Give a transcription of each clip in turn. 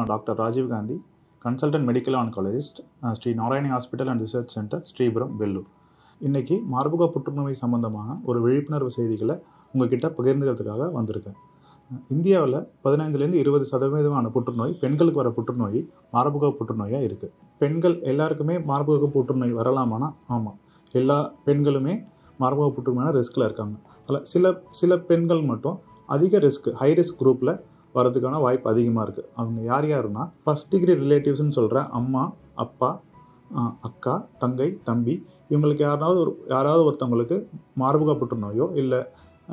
நான் doctor Rajiv Gandhi consultant medical oncologist Sri Narayani hospital and research centre Sripuram Vellore இன்றைக்கி மார்பக புற்றுநோய் சம்பந்தமான ஒரு விழிப்புணர்வு செய்திகளை உங்ககிட்ட பகிர்ந்துக்கிறதுக்காக வந்திருக்கேன் இந்தியாவில் பதினைந்துலேருந்து இருபது சதவீதமான புற்றுநோய் பெண்களுக்கு வர புற்றுநோய் மார்பக புற்றுநோயாக இருக்குது பெண்கள் எல்லாருக்குமே மார்பக புற்றுநோய் வரலாமானா ஆமாம் எல்லா பெண்களுமே மார்பக புற்றுநோயான ரிஸ்கில் இருக்காங்க அதில் சில சில பெண்கள் மட்டும் அதிக ரிஸ்க் ஹை ரிஸ்க் குரூப்பில் வரதுக்கான வாய்ப்பு அதிகமாக இருக்குது அவங்க யார் யாருன்னா ஃபஸ்ட் டிகிரி ரிலேட்டிவ்ஸ்னு சொல்கிற அம்மா அப்பா ஆஹ், அக்கா தங்கை தம்பி இவங்களுக்கு யாராவது ஒரு யாராவது ஒருத்தவங்களுக்கு மார்பக புற்றுநோயோ இல்லை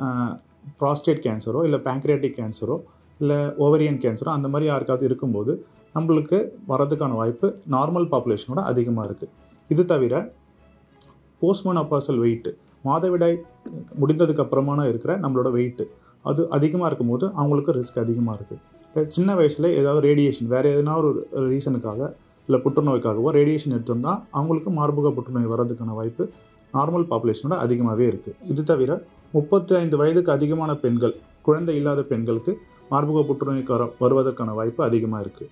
ப்ராஸ்டேட் கேன்சரோ இல்லை பேங்க்ரியாட்டிக் கேன்சரோ இல்லை ஓவரியன் கேன்சரோ அந்த மாதிரி யாருக்காவது இருக்கும்போது நம்மளுக்கு வரதுக்கான வாய்ப்பு நார்மல் பாப்புலேஷனோட அதிகமாக இருக்குது இது தவிர போஸ்ட்மோனோபாசல் வெயிட்டு மாதவிடாய் முடிந்ததுக்கு அப்புறமான இருக்கிற நம்மளோட வெயிட்டு அது அதிகமாக இருக்கும்போது அவங்களுக்கு ரிஸ்க் அதிகமாக இருக்குது சின்ன வயசில் ஏதாவது ரேடியேஷன் வேறு எதனா ஒரு ரீசனுக்காக இல்லை புற்றுநோய்க்காகவோ ரேடியேஷன் எடுத்திருந்தால் அவங்களுக்கு மார்பக புற்றுநோய் வர்றதுக்கான வாய்ப்பு நார்மல் பாப்புலேஷனோட அதிகமாகவே இருக்குது இது தவிர முப்பத்தி ஐந்து வயதுக்கு அதிகமான பெண்கள் குழந்தை இல்லாத பெண்களுக்கு மார்பக புற்றுநோய்க்கு வர வருவதற்கான வாய்ப்பு அதிகமாக இருக்குது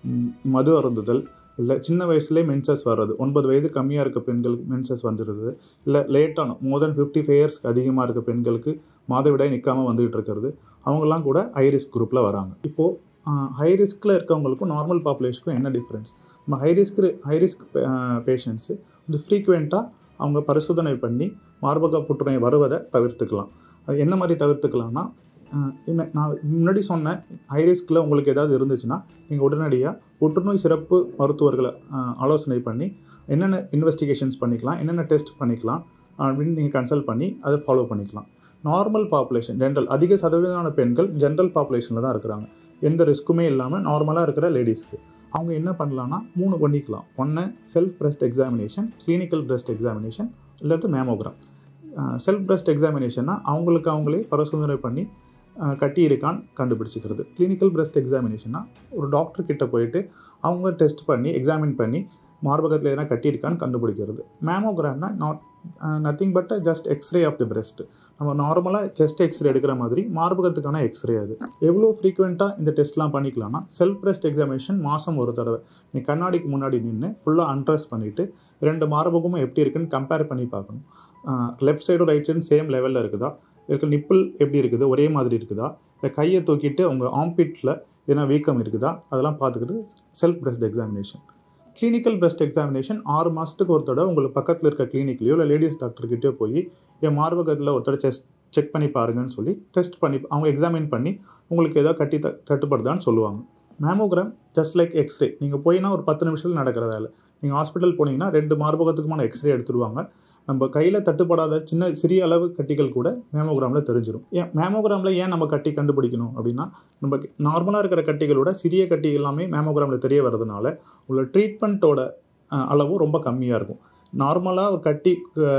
மது அருந்துதல் இல்லை சின்ன வயசுலேயே மென்சஸ் வர்றது ஒன்பது வயது கம்மியாக இருக்க பெண்களுக்கு மென்சஸ் வந்துடுது இல்லை லேட்டான மோர் தென் ஃபிஃப்டி ஃபைவ் இயர்ஸ்க்கு அதிகமாக இருக்க பெண்களுக்கு மாதவிடாய் நிற்காம வந்துகிட்டு இருக்கிறது அவங்கெல்லாம் கூட ஹை ரிஸ்க் குரூப்பில் வராங்க இப்போது ஹை ரிஸ்கில் இருக்கவங்களுக்கும் நார்மல் பாப்புலேஷனுக்கும் என்ன டிஃப்ரென்ஸ் நம்ம high risk high risk patients வந்து ஃப்ரீக்வெண்ட்டாக அவங்க பரிசோதனை பண்ணி மார்பக புற்றுநோய் வருவதை தவிர்த்துக்கலாம் அது என்ன மாதிரி தவிர்த்துக்கலாம்னா ஆஹ் என்ன நான் முன்னாடி சொன்னேன் ஹை ரிஸ்கில் உங்களுக்கு ஏதாவது இருந்துச்சுன்னா நீங்கள் உடனடியாக புற்றுநோய் சிறப்பு மருத்துவர்களை ஆஹ் ஆலோசனை பண்ணி என்னென்ன இன்வெஸ்டிகேஷன்ஸ் பண்ணிக்கலாம் என்னென்ன டெஸ்ட் பண்ணிக்கலாம் அப்படின்னு நீங்கள் கன்சல்ட் பண்ணி அதை ஃபாலோ பண்ணிக்கலாம் நார்மல் பாப்புலேஷன் ஜென்ரல் அதிக சதவீதமான பெண்கள் ஜென்ரல் பாப்புலேஷனில் தான் இருக்கிறாங்க எந்த ரிஸ்க்குமே இல்லாமல் நார்மலாக இருக்கிற லேடிஸ்க்கு அவங்க என்ன பண்ணலான்னா மூணு பண்ணிக்கலாம் ஒன்று self breast examination clinical breast examination இல்லாட்டி மேமோகிராம் செல்ஃப் பிரஸ்ட் எக்ஸாமினேஷன்னா அவங்களுக்கு அவங்களே பரிசோதனை பண்ணி அஹ், கட்டி இருக்கான்னு கண்டுபிடிச்சிக்கிறது கிளினிக்கல் பிரஸ்ட் எக்ஸாமினேஷன்னா ஒரு டாக்டர் கிட்ட போயிட்டு அவங்க டெஸ்ட் பண்ணி எக்ஸாமின் பண்ணி மார்பகத்தில் எதனா கட்டியிருக்கான்னு கண்டுபிடிக்கிறது மேமோகிராம்னா not nothing but just X ray of the breast நம்ம நார்மலாக செஸ்ட் எக்ஸ்ரே எடுக்கிற மாதிரி மார்பகத்துக்கான எக்ஸ்ரே அது எவ்வளோ ஃப்ரீக்வெண்ட்டாக இந்த டெஸ்ட்லாம் பண்ணிக்கலாம்னா செல்ஃப் பிரஸ்ட் எக்ஸாமினேஷன் மாதம் ஒரு தடவை நீ கண்ணாடிக்கு முன்னாடி நின்று ஃபுல்லாக அன்ட்ரெஸ் பண்ணிவிட்டு ரெண்டு மார்பகமும் எப்படி இருக்குன்னு கம்பேர் பண்ணி பார்க்கணும் லெஃப்ட் சைடும் ரைட் சைடும் சேம் லெவலில் இருக்குதா இருக்க நிப்பிள் எப்படி இருக்குது ஒரே மாதிரி இருக்குதா இல்லை கையை தூக்கிட்டு உங்கள் ஆம்பிட்டில் எதனா வீக்கம் இருக்குதா அதெல்லாம் பார்த்துக்கிட்டு self breast examination clinical breast examination ஆறு மாதத்துக்கு ஒரு தடவை உங்களுக்கு பக்கத்தில் இருக்க கிளினிக்லையோ இல்லை லேடிஸ் டாக்டர்கிட்டயோ போய் என் மார்பகத்தில் ஒரு தடவை செஸ்ட் செக் பண்ணி பாருங்கன்னு சொல்லி டெஸ்ட் பண்ணி அவங்க எக்ஸாமின் பண்ணி உங்களுக்கு ஏதோ கட்டி த தட்டுப்படுதான்னு சொல்லுவாங்க மேமோகிராம் ஜஸ்ட் லைக் எக்ஸ்ரே நீங்கள் போயினா ஒரு பத்து நிமிஷத்தில் நடக்கிற வேலை நீங்கள் ஹாஸ்பிட்டல் போனீங்கன்னா ரெண்டு மார்பகத்துக்குமான எக்ஸ்ரே எடுத்துருவாங்க நம்ம கையில் தட்டுப்படாத சின்ன சிறிய அளவு கட்டிகள் கூட மேமோகிராமில் தெரிஞ்சிடும் ஏன் மேமோகிராமில் ஏன் நம்ம கட்டி கண்டுபிடிக்கணும் அப்படின்னா நம்ம நார்மலாக இருக்கிற கட்டிகளோட சிறிய கட்டிகள் எல்லாமே மேமோகிராமில் தெரிய வர்றதுனால உள்ள ட்ரீட்மெண்ட்டோட அஹ், அளவும் ரொம்ப கம்மியாக இருக்கும் நார்மலாக ஒரு கட்டி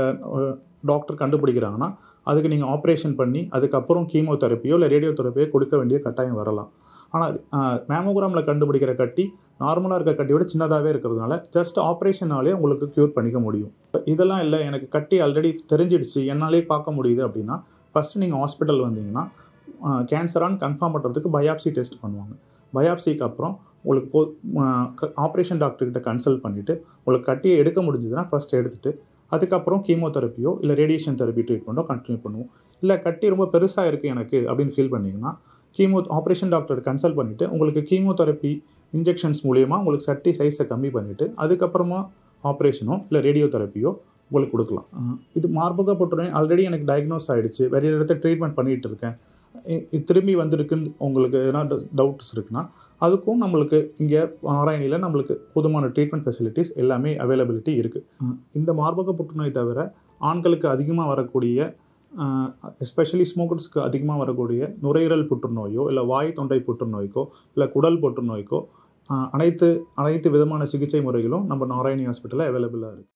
டாக்டர் கண்டுபிடிக்கிறாங்கன்னா அதுக்கு நீங்கள் ஆப்ரேஷன் பண்ணி அதுக்கப்புறம் கீமோதெரப்பியோ இல்லை ரேடியோ தெரப்பியோ கொடுக்க வேண்டிய கட்டாயம் வரலாம் ஆனால் மேமோகிராமில் கண்டுபிடிக்கிற கட்டி நார்மலாக இருக்க கட்டியோட சின்னதாகவே இருக்கிறதுனால ஜஸ்ட் ஆப்ரேஷனாலே உங்களுக்கு க்யூர் பண்ணிக்க முடியும் இப்ப இதெல்லாம் இல்லை எனக்கு கட்டி ஆல்ரெடி தெரிஞ்சிடுச்சு என்னாலே பார்க்க முடியுது அப்படின்னா ஃபஸ்ட்டு நீங்கள் ஹாஸ்பிட்டல் வந்தீங்கன்னா கேன்சரான்னு கன்ஃபார்ம் பண்ணுறதுக்கு பயாப்சி டெஸ்ட் பண்ணுவாங்க பயாப்சிக்கு அப்புறம் உங்களுக்கு போ ஆப்ரேஷன் டாக்டர்கிட்ட கன்சல்ட் பண்ணிவிட்டு உங்களுக்கு கட்டியை எடுக்க முடிஞ்சதுன்னா ஃபஸ்ட் எடுத்துகிட்டு அதுக்கப்புறம் கீமோதெரப்பியோ இல்லை ரேடியேஷன் தெரப்பி ட்ரீட்மெண்ட்டோ கண்டினியூ பண்ணுவோம் இல்லை கட்டி ரொம்ப பெருசாக இருக்குது எனக்கு அப்படின்னு ஃபீல் பண்ணிங்கன்னா கீமோ ஆப்ரேஷன் டாக்டர் கன்சல்ட் பண்ணிவிட்டு உங்களுக்கு கீமோதெரப்பி இன்ஜெக்ஷன்ஸ் மூலியமாக உங்களுக்கு சட்டி சைஸை கம்மி பண்ணிவிட்டு அதுக்கப்புறமா ஆப்ரேஷனோ இல்லை ரேடியோ தெரப்பியோ உங்களுக்கு கொடுக்கலாம் அஹ் இது மார்பக புற்றுநோய் ஆல்ரெடி எனக்கு டயக்னோஸ் ஆகிடுச்சு வேற இடத்துல ட்ரீட்மெண்ட் பண்ணிகிட்டு இருக்கேன் இ- இது திரும்பி வந்திருக்குன்னு உங்களுக்கு எதனா டவுட்ஸ் இருக்குன்னா அதுக்கும் நம்மளுக்கு இங்கே நாராயணியில் நம்மளுக்கு போதுமான ட்ரீட்மெண்ட் ஃபெசிலிட்டிஸ் எல்லாமே அவைலபிலிட்டி இருக்குது இந்த மார்பக புற்றுநோய் தவிர ஆண்களுக்கு அதிகமாக வரக்கூடிய எஸ்பெஷலி ஸ்மோக்கர்ஸ்க்கு அதிகமாக வரக்கூடிய நுரையீரல் புற்றுநோயோ இல்லை வாய் தொண்டை புற்றுநோய்க்கோ இல்லை குடல் புற்றுநோய்க்கோ அஹ், அனைத்து அனைத்து விதமான சிகிச்சை முறைகளும் நம்ம நாராயணி ஹாஸ்பிட்டலில் அவைலபிளாக இருக்குது